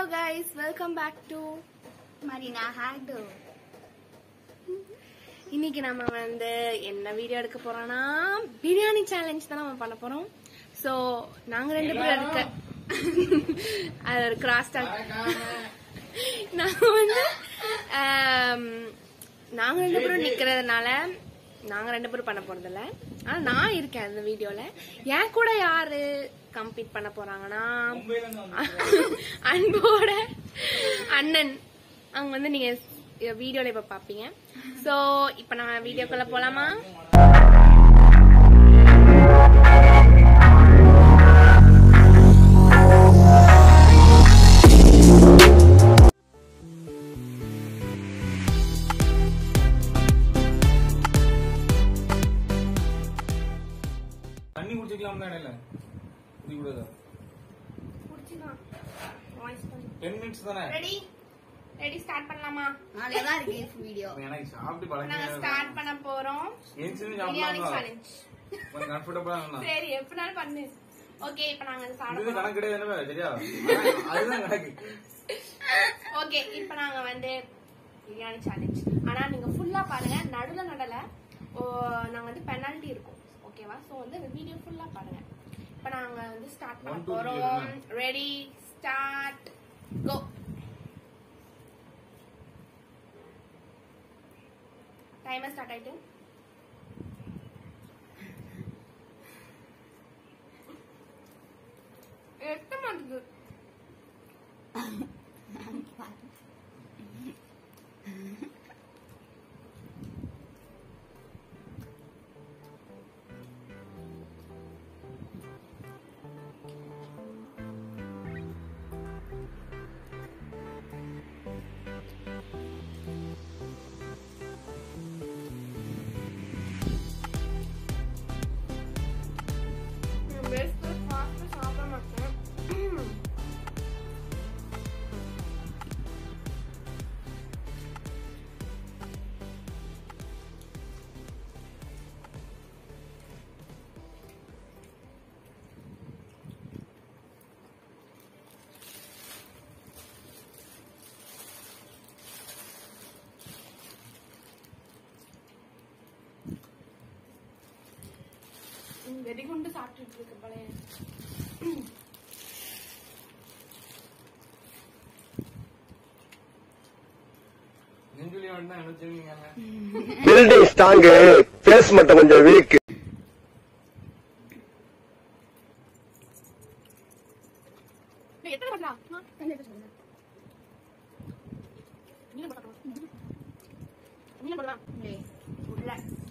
Guys welcome back to Marina ஹாடு இன்னைக்கு நம்ம வந்து என்ன வீடியோ எடுக்க போறோம்னா பிரியாணி சேலஞ்ச் தான் நம்ம பண்ண போறோம் சோ நாங்க ரெண்டு பேரும் எடுக்க அது ஒரு கிராஸ் டாக் நாங்க வந்து ஆம், நாங்க ரெண்டு பேரும் நிக்கிறதுனால நாங்க ரெண்டு பேரும் பண்ண போறது இல்ல ஆனா நான் இருக்கேன் அந்த வீடியோல என் கூட யாரு கம்ப்ளீட் பண்ண போறாங்கன்னா அன்போட அண்ணன் அவங்க வந்து நீங்க வீடியோல இப்ப பாப்பீங்க சோ இப்ப நான் வீடியோக்குள்ள போலாமா தண்ணி குடிச்சிக்கலாம் இடையில குடி கூடாதா டென் மினிட்ஸ் தானே ரெடி ரெடி ஸ்டார்ட் பண்ணலாமா அவ்வளவுதான் இருக்கு வீடியோ எனக்கு சாப்பிட்டு நாங்க பழக்கம் ஸ்டார்ட் பண்ண போறோம் ஏன்ச்சு பிரியாணி சாப்பிடலாம் சேலஞ்ச் கொஞ்சம் கம்ஃபர்டபுளா இருந்தா சரி எப்படினாலும் பண்ணு ஓகே இப்ப நாங்க வந்து சாப்பிட இது போறோம் கணக்கு கிடையாது என்ன சரியா அதுதான் கணக்கு ஓகே இப்ப நாங்க வந்து பிரியாணி சேலஞ்ச் ஆனா நீங்க ஃபுல்லா பாருங்க நடுல நடல ஓ, நாங்க வந்து பெனால்டி இருக்கும் ஓகேவா சோ வந்து இந்த வீடியோ ஃபுல்லா பாருங்க இப்ப நாங்க வந்து ஸ்டார்ட் பண்ண One, two, three போறோம் எழுதுங்க. Ready start go timer start ஆயிட்டு எத்த மாட்டேங்குது பெஸ்ட் ஃபாஸ்ட் சாப்பிட மாட்டேன் வெடிகுண்டு சாப்பிட்டுட்டு இருக்கு பழைய நெஞ்சுலி வேண்டாம் நினைச்சிருக்கீங்க பில்டிங் ஸ்ட்ராங்கு பேஸ் மட்டும் கொஞ்சம் வீக் நீ எத்தனை பண்ணலாம் நீங்க போடலாம் நீங்க போடலாம் உள்ள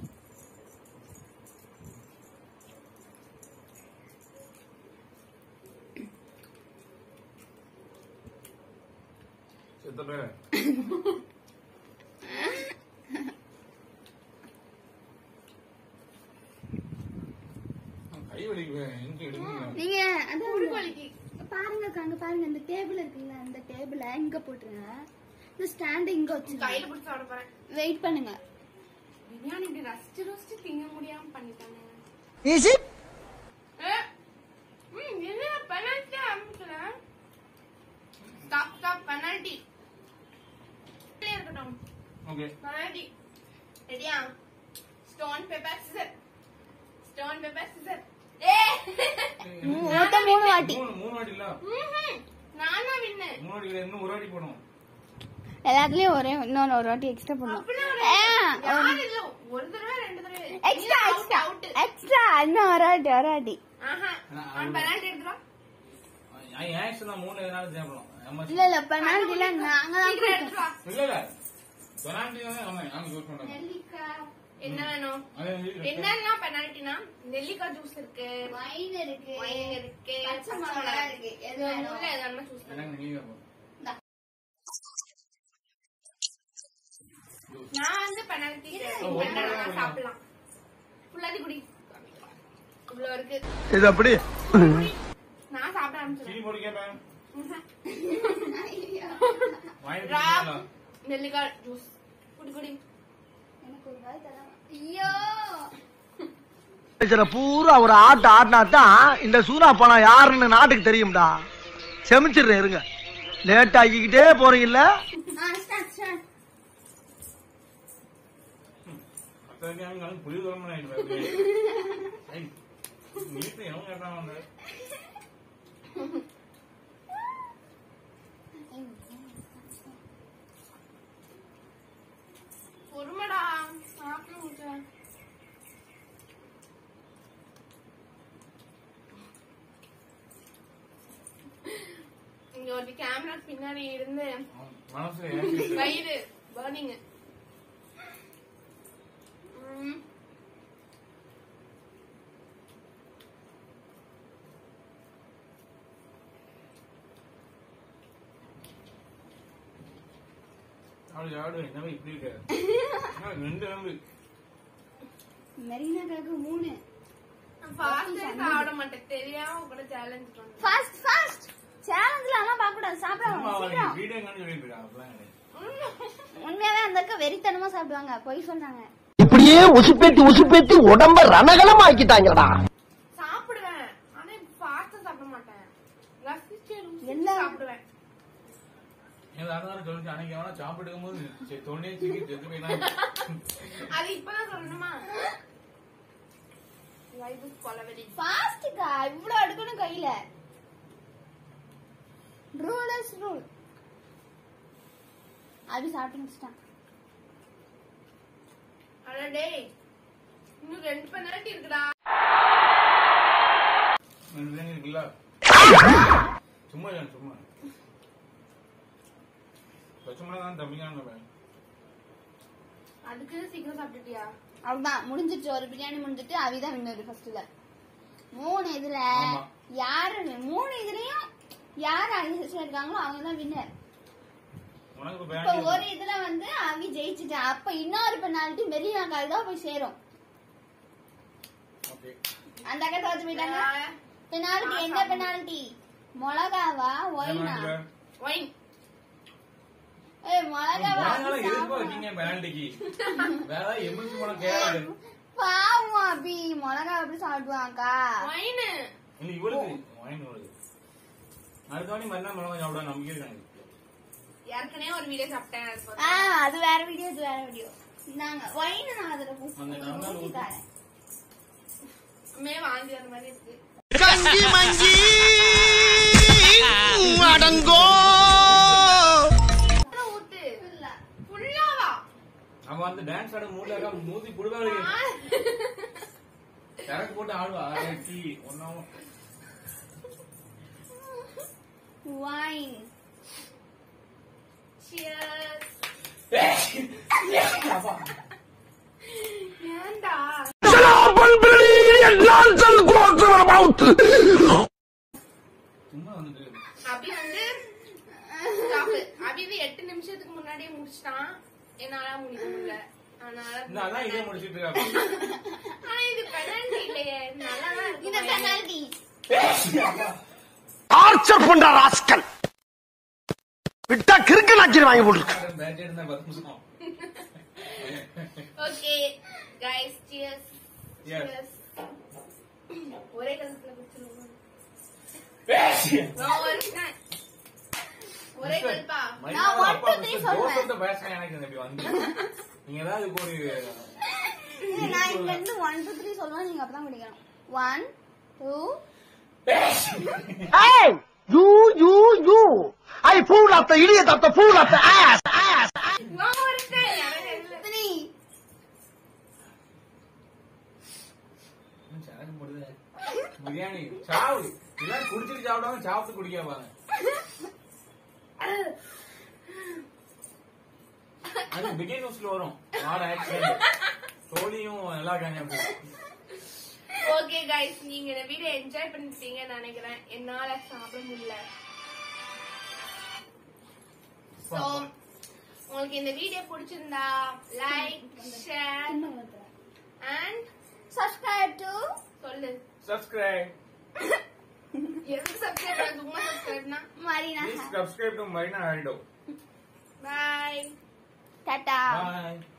செத்த பேர் கை வலிக்கு எங்க எடுக்கீங்க நீங்க அது குறுக்கோலிக்கு பாருங்க அக்கா, அங்க பாருங்க இந்த டேபிள் இருக்குல்ல அந்த டேபிள இங்க போட்டுருங்க இந்த ஸ்டாண்ட் இங்க வச்சுருங்க கையில பிடிச்சி சாப்பிட போறேன் வெயிட் பண்ணுங்க பிரியாணி இப்படி ரசிச்சு ரசிச்சு திங்க முடியாம பண்ணிட்டாங்க இஸ் இட் ஏ, ம், என்ன penalty ஆரம்பிக்கல? Stop, stop, penalty. இப்படியே இருக்கட்டும். Okay penalty. Ready ஆ? Stone, paper, scissor. Stone, paper, scissor. ஏ! மொத்தம் மூணு வாட்டி மூணு மூணு வாட்டி இல்ல ம்ஹும். நான் தான் winner. மூணு வாட்டி இல்ல இன்னும் ஒரு வாட்டி போடணும் எல்லாத்துலயும் ஒரே இன்னொரு ஒரு வாட்டி எக்ஸ்ட்ரா பண்ணும் அப்படிலாம் கிடையாது. யார் இதுல ஒரு தடவை, ரெண்டு தடவை. Extra Out, extra out. Extra இன்னும் ஒரு வாட்டி ஒரு வாட்டி ஆஹா. அவன் penalty எடுத்துருவா. என் ஆக்ஷன் தான் மூணு எதனாலும் தேவைப்படும் நம்ம இல்ல இல்ல பெனால்டில நாங்க தான் சீக்கிரம் கொடுத்தோம் எடுத்துருவா. இல்ல இல்ல பெனால்டி தான் ஆமா நாங்க யூஸ் பண்றோம் நெல்லிக்காய். என்ன வேணும் அதே மாதிரி என்னன்னா பெனால்ட்டினா நெல்லிக்காய் ஜூஸ் இருக்கு வைன் இருக்கு wine இருக்கு பச்சை மிளகா இருக்கு. எது இது வேணும்? மூணுல எது வேணுமோ choose பண்ணு. எனக்கு நீங்க இருக்கும் நான் வந்து பெனால்ட்டி ஒரு மணி நேரம் சாப்பிடலாம் ஃபுல்லாதி குடி இவ்வளவு இருக்கு இது அப்படி நான் சாப்பிட ஆரம்பிச்சிடறேன் சீனி போட்டு கேட்பேன் வாங்கி ரா குடிக்கலாம். நெல்லிக்காய் ஜூஸ் குடி குடி எனக்கு ஒரு வாய் தரலாம் ஐயோ சில பூரா ஒரு ஆட்டு ஆட்டினா தான் இந்த சூனா பணம் யாருன்னு நாட்டுக்கு தெரியும்டா செமிச்சிடுறேன் இருங்க லேட் ஆக்கிக்கிட்டே போறீங்கல்ல ஆ ஸ்டார்ட் ஸ்டார்ட் அத்தனைக்கும் புளி குழம்பு ஆயிடுவேன் வீட்டுல எவன் கேட்டான் வந்து பொறுமடா சாப்பிட முடியல இங்க ஒரு கேமரா பின்னாடி இருந்து மனசுல ஏன் வயிறு பர்னிங் அவளுக்கு ஆடு என்னவே இப்படி இருக்காரு ஆ, ரெண்டு நம்பு மெரினாக்காக மூணு ஃபாஸ்டா சாப்பிட மாட்டேன் தெரியாம கூட சேலஞ்ச் பண்ணேன் ஃபாஸ்ட் ஃபாஸ்ட் சேலஞ்சில எல்லாம் பார்க்க கூடாது சாப்பிட அம்மா வாங்க, அவளுக்கு சீக்கிரம் வீடியோ எங்கன்னு சொல்லிட்டு இருக்கா அப்படிலாம் கிடையாது உண்மையாவே அந்த அக்கா வெறித்தனமா சாப்பிடுவாங்க பொய் சொல்றாங்க இப்படியே உசுப்பேத்தி உசுப்பேத்தி உடம்ப ரணகலம் ஆக்கிட்டாங்கடா சாப்பிடுவேன் ஆனா ஃபாஸ்டா சாப்பிட மாட்டேன் ரசிச்சு ருசிச்சு எல்லாம் சாப்பிடுவேன் எங்க அண்ணன் சொல்லிச்சு அன்னைக்கு எவனா சாப்பிட்டு போது சரி தொண்டே சிக்கி செத்து போயிட்டான் அது இப்பதான் சொல்லணுமா வயிறு கொலவெளி ஃபாஸ்ட்க்கா இவ்வளவு எடுக்கணும் கையில ரூல் இஸ் ரூல் அது சாப்பிட்டு முடிச்சிட்டான் அட டேய் இன்னும் ரெண்டு பெனால்டி இருக்குடா ரெண்டு இருக்குல்ல சும்மா இல்லை, சும்மா சும்மா தான் தம்பிக்கான அதுக்கு சீக்கிரம் சாப்பிட்டுட்டியா அவ்வளவுதான் முடிஞ்சிட்டு ஒரு பிரியாணி முடிஞ்சிட்டு அவிதான் வின்னர் ஃபர்ஸ்ட்ல மூணு இதுல ஆமா. யாரு மூணு இதுலயும் யார் அதிகரிச்சு இருக்காங்களோ அவங்க தான் வின்னர் உனக்கு இப்ப பேண்ட் ஒரு இதுல வந்து அவி ஜெயிச்சுட்டா அப்ப இன்னொரு பெனால்ட்டி மெரினாக்காக தான் போய் சேரும் ஓகே அந்த அக்கா தோத்து போயிட்டாங்க பெனால்ட்டி என்ன பெனால்ட்டி மிளகாவா ஒயினா ஒயின் ஏய் மிளகாவா உனங்களாம் எதுக்கு வைக்கீங்க பேண்டிக்கு வேற எமர்ஜென்சி பணம் கேட்காது பாவம் அபி மிளகா எப்படி சாப்பிடுவாங்கக்கா ஒயின் இல்ல இவளுக்கு வாங்கி இவளுக்கு அடுத்த வாணி மறுநாள் மிளகா சாப்பிட நம்பிக்கை இருக்காங்க ஏற்கனவே ஒரு வீடியோ சாப்பிட்டேன் அது ஆ அது வேற வீடியோ இது வேற வீடியோ நாங்க ஒயின் நான் அதுல ஊத்தி- அந்த நாள் ஊத்தி தரேன் மே வாந்தி வர மாதிரி இருக்கு கஞ்சி மஞ்சி அடங்கோ அப்புறம் ஊத்து ஃபுல்லாவா அவன் வந்து டான்ஸ் ஆட மூல இருக்கா மூதி புடுவாளு சரக்கு போட்டு ஆடுவா டீ ஒன்னாவும் ஒயின் சியர்ஸ் ஏன்டா சும்மா வந்துட்டு அபி வந்து stop. அபி வந்து எட்டு நிமிஷத்துக்கு முன்னாடியே முடிச்சிட்டான் என்னால முடிக்க முடியல அதனால இந்த அதான் இதே முடிச்சிட்டு இருக்கா ஆனா இது பெனால்டி இல்லையே நல்லாதான் இருக்கு இந்த பெனால்ட்டி டார்ச்சர் பண்ற ராஸ்கல் விட்டா கிறுக்கு நாச்சிரி வாங்கி போட்டுருக்கு பேட்டே இருந்தா பத்து நிமிஷம் ஓகே கைஸ் சியர்ஸ் Yes. ஒரே கலத்துல குடிச்சிருவோம் பேசிய நான் ஒரு snack. ஒரே கல்பா நான் one, two, three சொல்றேன். பேசுறேன் எனக்கு இந்த இப்படி வந்து நீங்க ஏதாவது இதுக்கு ஒரு இது நான் இங்க இருந்து ஒன் டூ த்ரீ சொல்லுவேன் நீங்க அப்பதான் குடிக்கணும் one two Hey! You, you, you! I fool at the idiot at the fool at the ass, ass! நான் ஒரு snack. எனக்கு இல்ல. த்ரீ சரக்கு போடுது பிரியாணி சாவு இதெல்லாம் குடிச்சிட்டு சாப்பிடாம சாப்பிட்டு குடிக்க பாருங்க அது பிகே நியூஸ்ல வரும் வாட ஆக்சிடென்ட் தோழியும் எல்லா காணியும் ஓகே கைஸ் நீங்க இந்த வீடியோ என்ஜாய் பண்ணிட்டீங்கன்னு நினைக்கிறேன் என்னால சாப்பிட முடியல சோ உங்களுக்கு இந்த வீடியோ பிடிச்சிருந்தா லைக் ஷேர் அண்ட் சப்ஸ்கிரைப் டு சொல்லு சப்ஸ்கிரைப் எதுக்கு சப்ஸ்கிரைப் சும்மா சப்ஸ்கிரைப்னா Marina please subscribe to Maina ஆல்டோ பாய் டாடா பாய்